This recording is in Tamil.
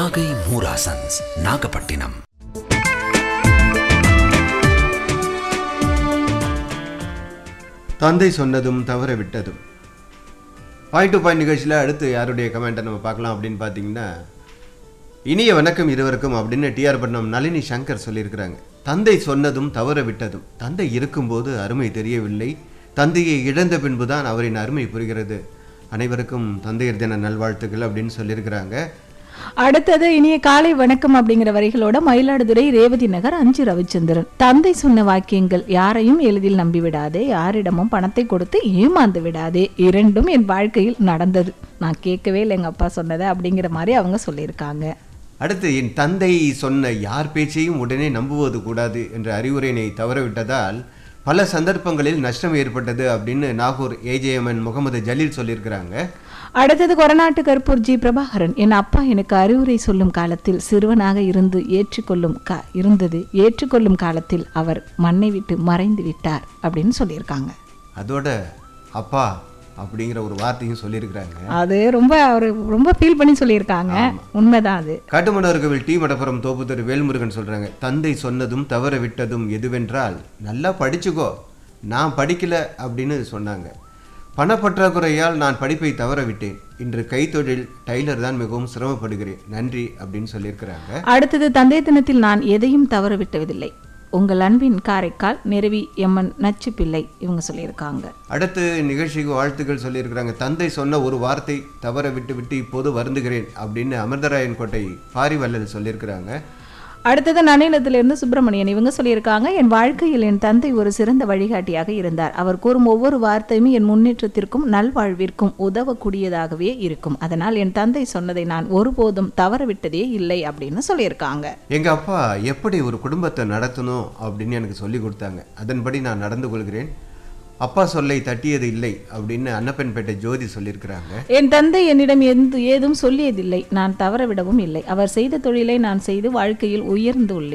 நாகை மூராசன்ஸ் நாகப்பட்டினம் தந்தை சொன்னதும் தவற விட்டதும் பாயிண்ட் டு பாயிண்ட் நிகழ்ச்சியில் அடுத்து யாருடைய கமெண்ட்டை நம்ம பார்க்கலாம் அப்படின்னு பார்த்தீங்கன்னா இனிய வணக்கம் இருவருக்கும் அப்படின்னு டிஆர் பட்னம் நளினி சங்கர் சொல்லியிருக்கிறாங்க தந்தை சொன்னதும் தவற விட்டதும் தந்தை இருக்கும்போது அருமை தெரியவில்லை தந்தையை இழந்த பின்புதான் அவரின் அருமை புரிகிறது அனைவருக்கும் தந்தையர் தின நல்வாழ்த்துக்கள் அப்படின்னு சொல்லியிருக்கிறாங்க அடுத்தது இனிய காலை வணக்கம் அப்படிங்கிற வரிகளோட மயிலாடுதுறை ரேவதி நகர் அஞ்சு ரவிச்சந்திரன் தந்தை சொன்ன வாக்கியங்கள் யாரையும் எளிதில் நம்பிவிடாதே யாரிடமும் பணத்தை கொடுத்து ஏமாந்து விடாதே இரண்டும் என் வாழ்க்கையில் நடந்தது நான் கேட்கவே இல்லை எங்க அப்பா சொன்னதை அப்படிங்கிற மாதிரி அவங்க சொல்லியிருக்காங்க அடுத்து என் தந்தை சொன்ன யார் பேச்சையும் உடனே நம்புவது கூடாது என்ற அறிவுரையினை தவறவிட்டதால் பல சந்தர்ப்பங்களில் நஷ்டம் ஏற்பட்டது அப்படின்னு நாகூர் ஏஜேஎம்என் முகமது ஜலீல் சொல்லியிருக்கிறாங்க அடுத்தது கொரநாட்டு கருப்பூர் ஜி பிரபாகரன் என் அப்பா எனக்கு அறிவுரை சொல்லும் காலத்தில் சிறுவனாக இருந்து ஏற்றுக்கொள்ளும் கா இருந்தது ஏற்றுக்கொள்ளும் காலத்தில் அவர் மண்ணை விட்டு மறைந்து விட்டார் அப்படின்னு சொல்லியிருக்காங்க அதோட அப்பா அப்படிங்கிற ஒரு வார்த்தையும் சொல்லியிருக்கிறாங்க அது ரொம்ப அவர் ரொம்ப ஃபீல் பண்ணி சொல்லியிருக்காங்க உண்மைதான் அது காட்டுமன்னர்கள் டி மடப்புறம் தோப்புத்தர் வேல்முருகன் சொல்றாங்க தந்தை சொன்னதும் தவற விட்டதும் எதுவென்றால் நல்லா படிச்சுக்கோ நான் படிக்கல அப்படின்னு சொன்னாங்க பணப்பற்றாக்குறையால் நான் படிப்பை தவற விட்டேன் இன்று கைத்தொழில் டைலர் தான் மிகவும் சிரமப்படுகிறேன் நன்றி அப்படின்னு சொல்லியிருக்கிறாங்க அடுத்தது தந்தை தினத்தில் நான் எதையும் தவற விட்டதில்லை உங்கள் அன்பின் காரைக்கால் நிறுவி எம்மன் நச்சு பிள்ளை இவங்க சொல்லியிருக்காங்க அடுத்து நிகழ்ச்சிக்கு வாழ்த்துக்கள் சொல்லியிருக்கிறாங்க தந்தை சொன்ன ஒரு வார்த்தை தவற விட்டு விட்டு இப்போது வருந்துகிறேன் அப்படின்னு அமிர்தராயன் கோட்டை பாரிவல்லல் சொல்லியிருக்கிறாங்க அடுத்தது நன்னிலத்திலிருந்து சுப்பிரமணியன் இவங்க சொல்லியிருக்காங்க என் வாழ்க்கையில் என் தந்தை ஒரு சிறந்த வழிகாட்டியாக இருந்தார் அவர் கூறும் ஒவ்வொரு வார்த்தையும் என் முன்னேற்றத்திற்கும் நல்வாழ்விற்கும் உதவக்கூடியதாகவே இருக்கும் அதனால் என் தந்தை சொன்னதை நான் ஒருபோதும் தவறவிட்டதே இல்லை அப்படின்னு சொல்லியிருக்காங்க எங்க அப்பா எப்படி ஒரு குடும்பத்தை நடத்தணும் அப்படின்னு எனக்கு சொல்லி கொடுத்தாங்க அதன்படி நான் நடந்து கொள்கிறேன் அப்பா சொல்லை தட்டியது இல்லை அப்படின்னு அன்னப்பன்பேட்டை ஜோதி சொல்லியிருக்கிறாங்க என் தந்தை என்னிடம் எந்த ஏதும் சொல்லியதில்லை நான் தவறவிடவும் இல்லை அவர் செய்த தொழிலை நான் செய்து வாழ்க்கையில் உயர்ந்து உள்ளேன்